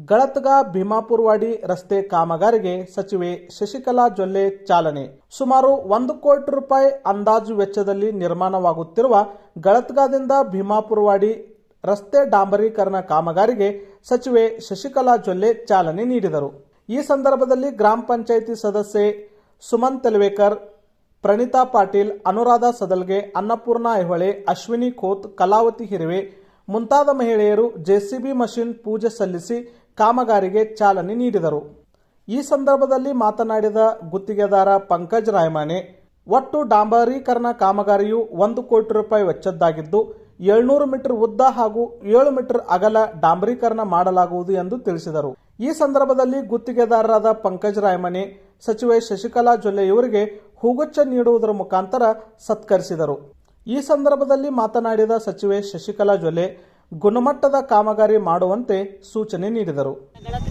ಗಳತ್ಗ ಭೀಮಾಪುರವಾಡಿ ರಸ್ತೆ ಕಾಮಗಾರಿಗೆ ಸಚಿವೆ ಶಶಿಕಲಾ ಜೊಲ್ಲೆ ಚಾಲನೆ ಸುಮಾರು ಒಂದು ಕೋಟಿ ರೂಪಾಯಿ ಅಂದಾಜು ವೆಚ್ಚದಲ್ಲಿ ನಿರ್ಮಾಣವಾಗುತ್ತಿರುವ ಗಳತ್ಗಾದಿಂದ ಭೀಮಾಪುರವಾಡಿ ರಸ್ತೆ ಡಾಂಬರೀಕರಣ ಕಾಮಗಾರಿಗೆ ಸಚಿವೆ ಶಶಿಕಲಾ ಜೊಲ್ಲೆ ಚಾಲನೆ ನೀಡಿದರು ಈ ಸಂದರ್ಭದಲ್ಲಿ ಗ್ರಾಮ ಪಂಚಾಯಿತಿ ಸದಸ್ಯೆ ಸುಮನ್ ತೆಲವೇಕರ್ ಪ್ರಣೀತಾ ಪಾಟೀಲ್ ಅನುರಾಧ ಸದಲ್ಗೆ ಅನ್ನಪೂರ್ಣ ಐಹೊಳೆ ಅಶ್ವಿನಿ ಖೋತ್ ಕಲಾವತಿ ಹಿರಿವೆ ಮುಂತಾದ ಮಹಿಳೆಯರು ಜೆಸಿಬಿ ಮಷಿನ್ ಪೂಜೆ ಸಲ್ಲಿಸಿ ಕಾಮಗಾರಿಗೆ ಚಾಲನೆ ನೀಡಿದರು ಈ ಸಂದರ್ಭದಲ್ಲಿ ಮಾತನಾಡಿದ ಗುತ್ತಿಗೆದಾರ ಪಂಕಜ್ ರಾಯಮಾನೆ ಒಟ್ಟು ಡಾಂಬರೀಕರಣ ಕಾಮಗಾರಿಯು ಒಂದು ಕೋಟಿ ರೂಪಾಯಿ ವೆಚ್ಚದ್ದಾಗಿದ್ದು ಏಳ್ನೂರು ಮೀಟರ್ ಉದ್ದ ಹಾಗೂ ಏಳು ಮೀಟರ್ ಅಗಲ ಡಾಂಬರೀಕರಣ ಮಾಡಲಾಗುವುದು ಎಂದು ತಿಳಿಸಿದರು ಈ ಸಂದರ್ಭದಲ್ಲಿ ಗುತ್ತಿಗೆದಾರರಾದ ಪಂಕಜ್ ರಾಯಮನೆ ಸಚಿವೆ ಶಶಿಕಲಾ ಜೊಲ್ಲೆ ಇವರಿಗೆ ಹೂಗುಚ್ಛ ನೀಡುವುದರ ಮುಖಾಂತರ ಸತ್ಕರಿಸಿದರು ಈ ಸಂದರ್ಭದಲ್ಲಿ ಮಾತನಾಡಿದ ಸಚಿವೆ ಶಶಿಕಲಾ ಜೊಲ್ಲೆ ಗುಣಮಟ್ಟದ ಕಾಮಗಾರಿ ಮಾಡುವಂತೆ ಸೂಚನೆ ನೀಡಿದರು ಗಳತ್ಗ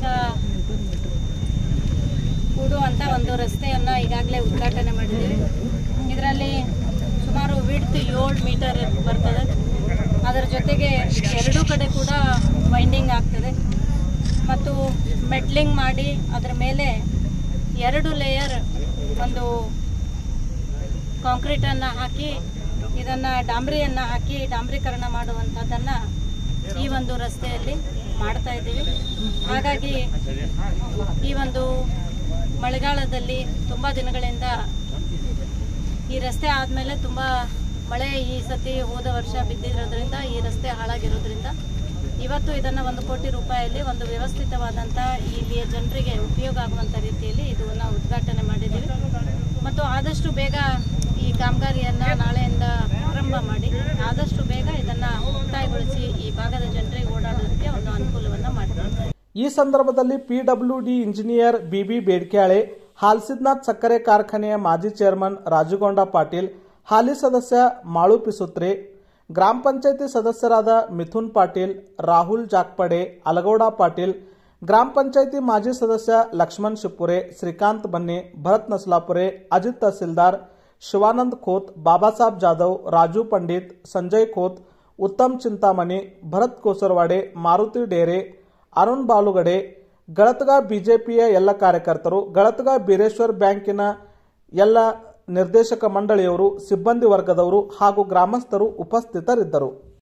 ಕೂಡುವಂತ ಒಂದು ರಸ್ತೆಯನ್ನ ಈಗಾಗಲೇ ಉದ್ಘಾಟನೆ ಮಾಡಿದ್ದೀವಿ ಇದರಲ್ಲಿ ಸುಮಾರು ವಿಡ್ತ್ ಏಳು ಮೀಟರ್ ಬರ್ತದೆ ಅದರ ಜೊತೆಗೆ ಎರಡೂ ಕಡೆ ಕೂಡ ವೈಂಡಿಂಗ್ ಆಗ್ತದೆ ಮತ್ತು ಮೆಟ್ಲಿಂಗ್ ಮಾಡಿ ಅದರ ಮೇಲೆ ಎರಡು ಲೇಯರ್ ಒಂದು ಕಾಂಕ್ರೀಟನ್ನು ಹಾಕಿ ಇದನ್ನು ಡಾಂಬ್ರಿಯನ್ನು ಹಾಕಿ ಡಾಂಬ್ರೀಕರಣ ಮಾಡುವಂಥದ್ದನ್ನು ಈ ಒಂದು ರಸ್ತೆಯಲ್ಲಿ ಮಾಡ್ತಾ ಇದ್ದೀವಿ ಹಾಗಾಗಿ ಈ ಒಂದು ಮಳೆಗಾಲದಲ್ಲಿ ತುಂಬ ದಿನಗಳಿಂದ ಈ ರಸ್ತೆ ಆದಮೇಲೆ ತುಂಬ ಮಳೆ ಈ ಸತಿ ಹೋದ ವರ್ಷ ಬಿದ್ದಿರೋದ್ರಿಂದ ಈ ರಸ್ತೆ ಹಾಳಾಗಿರೋದ್ರಿಂದ ಇವತ್ತು ಇದನ್ನು ಒಂದು ಕೋಟಿ ರೂಪಾಯಲ್ಲಿ ಒಂದು ವ್ಯವಸ್ಥಿತವಾದಂಥ ಇಲ್ಲಿಯ ಜನರಿಗೆ ಉಪಯೋಗ ಆಗುವಂಥ ರೀತಿಯಲ್ಲಿ ಇದನ್ನು ಉದ್ಘಾಟನೆ ಮಾಡಿದ್ದೀವಿ ಮತ್ತು ಆದಷ್ಟು ಬೇಗ ಈ ಕಾಮಗಾರಿಯನ್ನು ನಾಳೆಯಿಂದ ಪ್ರಾರಂಭ ಮಾಡಿ ಆದಷ್ಟು ಬೇಗ ಇದನ್ನು ಮುಕ್ತಾಯಗೊಳಿಸಿ ಈ ಭಾಗದ ಜನರಿಗೆ ಓಡಾಡೋದಕ್ಕೆ ಒಂದು ಅನುಕೂಲವನ್ನು ಮಾಡ್ತೀವಿ ಈ ಸಂದರ್ಭದಲ್ಲಿ PWD engineer B B Bedkyale Halsidnath ಸಕ್ಕರೆ ಕಾರ್ಖಾನೆಯ ಮಾಜಿ ಚೇರ್ಮನ್ ರಾಜುಗೌಡ ಪಾಟೀಲ್ ಹಾಲಿ ಸದಸ್ಯ ಮಾಳು ಪಿಸುತ್ರೆ ಗ್ರಾಮ ಪಂಚಾಯತಿ ಸದಸ್ಯರಾದ ಮಿಥುನ್ ಪಾಟೀಲ್ ರಾಹುಲ್ ಜಾಕ್ಪಡೆ ಅಲಗೌಡ ಪಾಟೀಲ್ ಗ್ರಾಮ ಪಂಚಾಯತಿ ಮಾಜಿ ಸದಸ್ಯ ಲಕ್ಷ್ಮಣ್ ಶಿಪ್ಪುರೆ ಶ್ರೀಕಾಂತ್ ಬನ್ನೆ ಭರತ್ ನಸ್ಲಾಪುರೆ ಅಜಿತ್ ತಹಸೀಲ್ದಾರ್ ಶಿವಾನಂದ್ ಖೋತ್ ಬಾಬಾಸಾಹೇಬ್ ಜಾಧವ್ ರಾಜು ಪಂಡಿತ್ ಸಂಜಯ್ ಖೋತ್ ಉತ್ತಮ್ ಚಿಂತಾಮಣಿ ಭರತ್ ಕೋಸರವಾಡೆ ಮಾರುತಿ ಡೇರೆ ಅರುಣ್ ಬಾಲುಗಡೆ ಗಳತ್ಗ ಬಿಜೆಪಿಯ ಎಲ್ಲ ಕಾರ್ಯಕರ್ತರು ಗಳತ್ಗ ಬೀರೇಶ್ವರ್ ಬ್ಯಾಂಕಿನ ಎಲ್ಲ ನಿರ್ದೇಶಕ ಮಂಡಳಿಯವರು ಸಿಬ್ಬಂದಿ ವರ್ಗದವರು ಹಾಗೂ ಗ್ರಾಮಸ್ಥರು ಉಪಸ್ಥಿತರಿದ್ದರು